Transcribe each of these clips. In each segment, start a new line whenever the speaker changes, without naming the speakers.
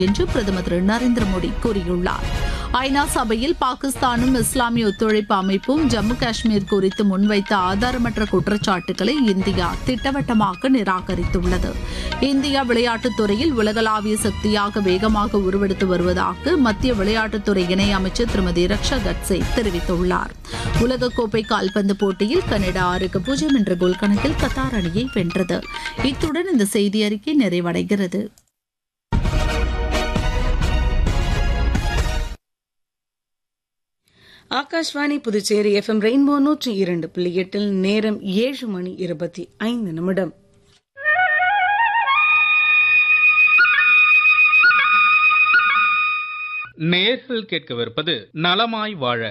என்று பிரதமர் திரு நரேந்திர மோடி கூறியுள்ளார் ஐநா சபையில் பாகிஸ்தானும் இஸ்லாமிய ஒத்துழைப்பு அமைப்பும் ஜம்மு காஷ்மீர் குறித்து முன்வைத்த ஆதாரமற்ற குற்றச்சாட்டுகளை இந்தியா திட்டவட்டமாக நிராகரித்துள்ளது இந்தியா விளையாட்டுத் துறையில் உலகளாவிய சக்தியாக வேகமாக உருவெடுத்து வருவதாக மத்திய விளையாட்டுத்துறை இணையமைச்சர் திருமதி ரக்ஷா கட்சே தெரிவித்துள்ளார் உலகக்கோப்பை கால்பந்து போட்டியில் கனடா ஆறுக்கு பூஜ்ஜியம் என்ற கோல் கணக்கில் கத்தார் அணியை வென்றது இத்துடன் இந்த செய்தி அறிக்கை நிறைவடைகிறது
ஆகாஷ்வாணி புதுச்சேரி எஃப்எம் ரெயின்போ நூற்றி இரண்டு புள்ளி எட்டில் நேரம் ஏழு மணி இருபத்தி ஐந்து நிமிடம்
நேர்கள் கேட்கவிருப்பது நலமாய் வாழ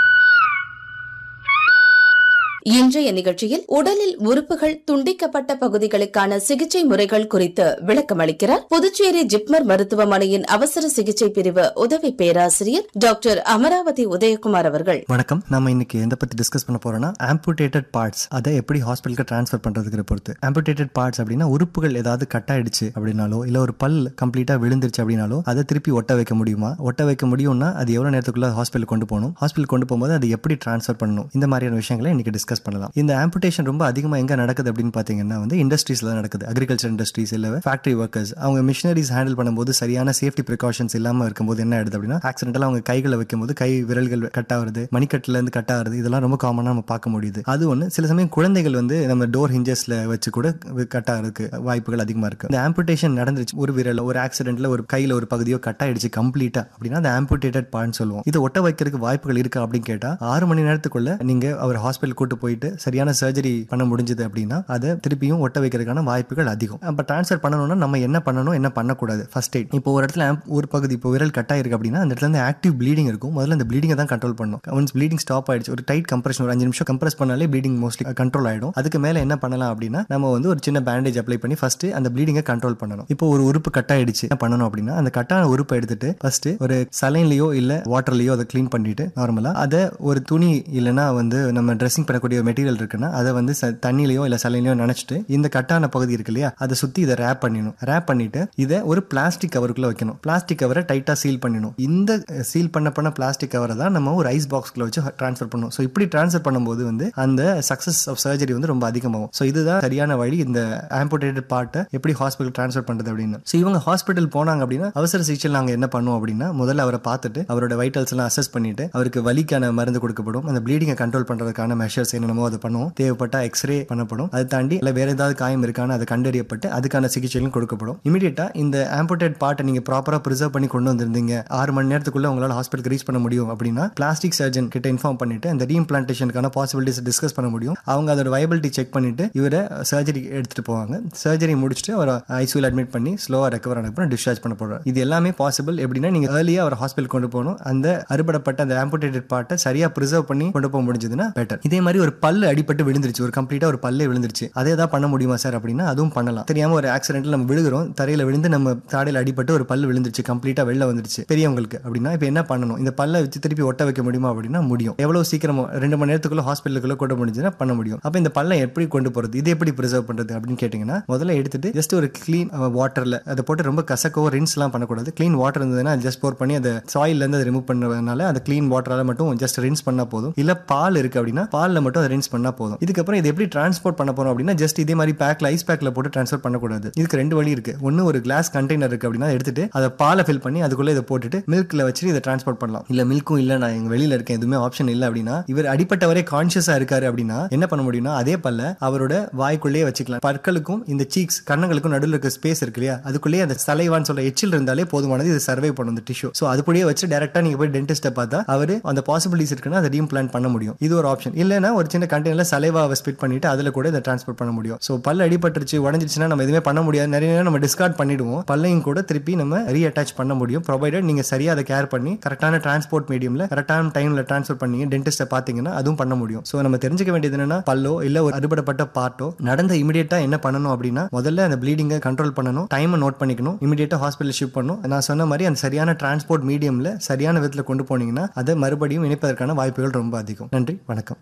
இன்றைய நிகழ்ச்சியில் உடலில் உறுப்புகள் துண்டிக்கப்பட்ட பகுதிகளுக்கான சிகிச்சை முறைகள் குறித்து விளக்கம் அளிக்கிறார் புதுச்சேரி ஜிப்மர் மருத்துவமனையின் அவசர சிகிச்சை பிரிவு உதவி பேராசிரியர் டாக்டர் அமராவதி உதயகுமார் அவர்கள்
வணக்கம் நம்ம இன்னைக்கு எந்த பத்தி டிஸ்கஸ் பண்ண போறோம்னா ஆம்புடேட்டட் பார்ட்ஸ் அதை எப்படி ஹாஸ்பிட்டலுக்கு ட்ரான்ஸ்ஃபர் பண்றதுக்கு பொறுத்து ஆம்புடேட்டட் பார்ட்ஸ் அப்படின்னா உறுப்புகள் ஏதாவது கட் ஆயிடுச்சு அப்படின்னாலோ இல்ல ஒரு பல் கம்ப்ளீட்டா விழுந்துருச்சு அப்படின்னாலோ அதை திருப்பி ஒட்ட வைக்க முடியுமா ஒட்ட வைக்க முடியும்னா அது எவ்வளவு நேரத்துக்குள்ள ஹாஸ்பிட்டல் கொண்டு போகணும் ஹாஸ்பிட்டல் கொண்டு போகும்போது அதை எப்படி ட்ரான்ஸ்ஃபர் பண்ணணும் இந்த மாதிரியான விஷயங்களை இன்னைக்கு டிஸ்கஸ் பண்ணலாம் இந்த ஆம்புடேஷன் ரொம்ப அதிகமா எங்க நடக்குது அப்படின்னு பாத்தீங்கன்னா வந்து இண்டஸ்ட்ரீஸ்ல நடக்குது அக்ரிகல்ச்சர் இண்டஸ்ட்ரீஸ் இல்ல ஃபேக்டரி ஒர்க்கர்ஸ் அவங்க மிஷினரிஸ் ஹேண்டில் பண்ணும்போது சரியான சேஃப்டி ப்ரிகாஷன்ஸ் இல்லாம இருக்கும்போது என்ன ஆயிடுது அப்படின்னா ஆக்சிடென்டலா அவங்க கைகளை வைக்கும்போது கை விரல்கள் கட் ஆகுறது மணிக்கட்டுல இருந்து கட் ஆகுறது இதெல்லாம் ரொம்ப காமனா நம்ம பார்க்க முடியுது அது ஒன்று சில சமயம் குழந்தைகள் வந்து நம்ம டோர் ஹிஞ்சஸ்ல வச்சு கூட கட் ஆகிறதுக்கு வாய்ப்புகள் அதிகமா இருக்கு இந்த ஆம்புடேஷன் நடந்துருச்சு ஒரு விரல் ஒரு ஆக்சிடென்ட்ல ஒரு கையில ஒரு பகுதியோ கட் ஆயிடுச்சு கம்ப்ளீட்டா அப்படின்னா அந்த ஆம்புடேட்டட் பார்ட்னு சொல்லுவோம் இது ஒட்ட வைக்கிறதுக்கு வாய்ப்புகள் இருக்கா அப்படின்னு கேட்டா ஆறு மணி நேரத்துக்குள்ள நீங்க அவர் ஹாஸ்பிட்டல் கூட்டு போயிட்டு சரியான சர்ஜரி பண்ண முடிஞ்சது அப்படின்னா அதை திருப்பியும் ஒட்ட வைக்கிறதுக்கான வாய்ப்புகள் அதிகம் அப்ப டிரான்ஸ்ஃபர் பண்ணணும்னா நம்ம என்ன பண்ணணும் என்ன பண்ணக்கூடாது ஃபர்ஸ்ட் எய்ட் இப்போ ஒரு இடத்துல amp- ஒரு பகுதி இப்போ விரல் கட் ஆயிருக்கு அப்படின்னா அந்த இடத்துல இருந்து ஆக்டிவ் ப்ளீடிங் இருக்கும் முதல்ல அந்த ப்ளீடிங்கை தான் கண்ட்ரோல் பண்ணணும் ஒன்ஸ் ப்ளீடிங் ஸ்டாப் ஆயிடுச்சு ஒரு டைட் கம்ப்ரெஷன் ஒரு அஞ்சு நிமிஷம் கம்ப்ரஸ் பண்ணாலே ப்ளீடிங் மோஸ்ட்லி கண்ட்ரோல் ஆயிடும் அதுக்கு மேல என்ன பண்ணலாம் அப்படின்னா நம்ம வந்து ஒரு சின்ன பேண்டேஜ் அப்ளை பண்ணி ஃபர்ஸ்ட் அந்த ப்ளீடிங்கை கண்ட்ரோல் பண்ணணும் இப்போ ஒரு உறுப்பு கட் ஆயிடுச்சு என்ன பண்ணணும் அப்படின்னா அந்த கட்டான உறுப்பை எடுத்துட்டு ஃபர்ஸ்ட் ஒரு சலைன்லயோ இல்ல வாட்டர்லயோ அதை க்ளீன் பண்ணிட்டு நார்மலா அதை ஒரு துணி இல்லைன்னா வந்து நம்ம ட்ரெஸ்ஸிங் பண்ணக்கூடிய மெட்டீரியல் இருக்குன்னா அதை வந்து ச- தண்ணியிலையோ இல்ல சலையிலையோ நினைச்சிட்டு இந்த கட்டான பகுதி இருக்கு இல்லையா அதை சுத்தி இதை ரேப் பண்ணிடணும் ரேப் பண்ணிட்டு இதை ஒரு பிளாஸ்டிக் கவருக்குள்ள வைக்கணும் பிளாஸ்டிக் கவரை டைட்டா சீல் பண்ணிடணும் இந்த சீல் பண்ண பண்ண பிளாஸ்டிக் கவரை தான் நம்ம ஒரு ஐஸ் பாக்ஸ்க்குள்ள வச்சு ட்ரான்ஸ்ஃபர் பண்ணணும் ஸோ இப்படி ட்ரான்ஸ்ஃபர் பண்ணும்போது வந்து அந்த சக்சஸ் ஆஃப் சர்ஜரி வந்து ரொம்ப அதிகமாகும் ஸோ இதுதான் சரியான வழி இந்த ஆம்புடேட்டட் பார்ட்டை எப்படி ஹாஸ்பிட்டல் ட்ரான்ஸ்ஃபர் பண்றது அப்படின்னு ஸோ இவங்க ஹாஸ்பிட்டல் போனாங்க அப்படின்னா அவசர சிகிச்சையில் நாங்கள் என்ன பண்ணுவோம் அப்படின்னா முதல்ல அவரை பார்த்துட்டு அவரோட வைட்டல்ஸ் எல்லாம் அசஸ் பண்ணிட்டு அவருக்கு வலிக்கான மருந்து கொடுக்கப்படும் அந்த ப்ளீடிங்கை கண்ட்ரோல் பண்றதுக்கான மெஷர்ஸ் என்னென்னமோ அதை பண்ணுவோம் தேவைப்பட்டா எக்ஸ்ரே பண்ணப்படும் அதை தாண்டி இல்லை வேற ஏதாவது காயம் இருக்கான்னு அதை கண்டறியப்பட்டு அதுக்கான சிகிச்சைகளும் கொடுக்கப்படும் இமீடியட்டா இந்த ஆம்புடேட் பார்ட்டை நீங்க ப்ராப்பரா ப்ரிசர்வ் பண்ணி கொண்டு வந்திருந்தீங்க ஆறு மணி நேரத்துக்குள்ள உங்களால் ஹாஸ்பிட்டல் ரீச் பண்ண முடியும் அப்படின்னா பிளாஸ்டிக் சர்ஜன் கிட்ட இன்ஃபார்ம் பண்ணிட்டு அந்த ரீஇம்ப்ளான்டேஷனுக்கான பாசிபிலிட்டிஸ் டிஸ்கஸ் பண்ண முடியும் அவங்க அதோட வைபிலிட்டி செக் பண்ணிட்டு இவரை சர்ஜரி எடுத்துட்டு போவாங்க சர்ஜரி முடிச்சுட்டு அவரை ஐசியூல அட்மிட் பண்ணி ஸ்லோவா ரெக்கவர் ஆன அப்புறம் டிஸ்சார்ஜ் பண்ண போறாரு இது எல்லாமே பாசிபிள் எப்படின்னா நீங்க ஏர்லியா அவர் ஹாஸ்பிட்டல் கொண்டு போகணும் அந்த அறுபடப்பட்ட அந்த ஆம்புடேட்டட் பார்ட்டை சரியா ப்ரிசர்வ் பண்ணி கொண்டு போக முடிஞ்சதுன்னா பெட்டர் இதே மாதிரி ஒரு பல்லு அடிபட்டு விழுந்துருச்சு ஒரு கம்ப்ளீட்டா ஒரு பல்லே விழுந்துருச்சு அதே தான் பண்ண முடியுமா சார் அப்படின்னா அதுவும் பண்ணலாம் தெரியாம ஒரு ஆக்சிடென்ட்ல நம்ம விழுகிறோம் தரையில விழுந்து நம்ம தாடையில அடிபட்டு ஒரு பல்லு விழுந்துருச்சு கம்ப்ளீட்டா வெளில வந்துருச்சு பெரியவங்களுக்கு அப்படின்னா இப்போ என்ன பண்ணணும் இந்த பல்லை வச்சு திருப்பி ஒட்ட வைக்க முடியுமா அப்படின்னா முடியும் எவ்வளவு சீக்கிரமா ரெண்டு மணி நேரத்துக்குள்ள ஹாஸ்பிட்டலுக்குள்ள கொண்டு முடிஞ்சுன்னா பண்ண முடியும் அப்ப இந்த பல்லை எப்படி கொண்டு போறது இது எப்படி ப்ரிசர்வ் பண்றது அப்படின்னு கேட்டீங்கன்னா முதல்ல எடுத்துட்டு ஜஸ்ட் ஒரு க்ளீன் வாட்டர்ல அதை போட்டு ரொம்ப கசக்கவோ ரின்ஸ் எல்லாம் பண்ணக்கூடாது க்ளீன் வாட்டர் இருந்ததுன்னா ஜஸ்ட் போர் பண்ணி அந்த சாயில்ல இருந்து அதை ரிமூவ் பண்ணதுனால அந்த க்ளீன் வாட்டரால மட்டும் ஜஸ்ட் ரின்ஸ் பண்ணா போதும் இல்ல பால் இருக்கு அப்படின்னா பால்ல மட்டும் அதை ரின்ஸ் பண்ணா போதும் இதுக்கப்புறம் இது எப்படி டிரான்ஸ்போர்ட் பண்ண போறோம் அப்படின்னா ஜஸ்ட் இதே மாதிரி பேக்ல ஐஸ் பேக்ல போட்டு ட்ரான்ஸ்ஃபர் பண்ணக்கூடாது இதுக்கு ரெண்டு வழி இருக்கு ஒன்னு ஒரு கிளாஸ் கண்டெய்னர் இருக்கு அப்படின்னா அதை எடுத்துட்டு அதை பாலை ஃபில் பண்ணி அதுக்குள்ள இதை போட்டுட்டு மில்க்ல வச்சு இதை டிரான்ஸ்போர்ட் பண்ணலாம் இல்ல மில்க்கும் இல்ல நான் எங்க வெளியில இருக்கேன் எதுவுமே ஆப்ஷன் இல்ல அப்படின்னா இவர் அடிப்பட்டவரே கான்சியஸா இருக்காரு அப்படின்னா என்ன பண்ண முடியும்னா அதே பல்ல அவரோட வாய்க்குள்ளேயே வச்சுக்கலாம் பற்களுக்கும் இந்த சீக்ஸ் கண்ணங்களுக்கும் நடுவில் இருக்க ஸ்பேஸ் இருக்கு இல்லையா அதுக்குள்ளேயே அந்த சலைவான்னு சொல்ல எச்சில் இருந்தாலே போதுமானது இது சர்வை பண்ணும் இந்த டிஷ்யூ ஸோ அதுபடியே வச்சு டேரக்டா நீங்க போய் டென்டிஸ்ட்டை பார்த்தா அவர் அந்த பாசிபிலிட்டிஸ் இருக்குன்னா அதை ரீம்ப்ளான் பண்ண முடியும் இது ஒரு ஆப்ஷன் இல்லைன்னா ஒரு சின்ன கண்டெய்னர்ல சலைவாவை ஸ்பிட் பண்ணிட்டு அதுல கூட இதை டிரான்ஸ்போர்ட் பண்ண முடியும் ஸோ பல் அடிபட்டுருச்சு உடஞ்சிருச்சுன்னா நம்ம எதுவுமே பண்ண முடியாது நிறைய நேரம் நம்ம டிஸ்கார்ட் பண்ணிடுவோம் பல்லையும் கூட திருப்பி நம்ம ரீஅட்டாச் பண்ண முடியும் ப்ரொவைடட் நீங்க சரியா அதை கேர் பண்ணி கரெக்டான டிரான்ஸ்போர்ட் மீடியம்ல கரெக்டான டைம்ல டிரான்ஸ்ஃபர் பண்ணி டென்டிஸ்ட்டை பார்த்தீங்கன்னா அதுவும் பண்ண முடியும் ஸோ நம்ம தெரிஞ்சுக்க வேண்டியது என்னன்னா பல்லோ இல்ல ஒரு அறுபடப்பட்ட பார்ட்டோ நடந்த இமீடியட்டா என்ன பண்ணணும் அப்படின்னா முதல்ல அந்த ப்ளீடிங்கை கண்ட்ரோல் பண்ணணும் டைமை நோட் பண்ணிக்கணும் இமீடியட்டா ஹாஸ்பிட்டல் ஷிஃப்ட் பண்ணணும் நான் சொன்ன மாதிரி அந்த சரியான டிரான்ஸ்போர்ட் மீடியம்ல சரியான விதத்தில் கொண்டு போனீங்கன்னா அதை மறுபடியும் இணைப்பதற்கான வாய்ப்புகள் ரொம்ப அதிகம் நன்றி வணக்கம்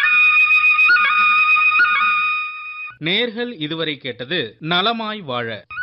நேர்கள் இதுவரை கேட்டது நலமாய் வாழ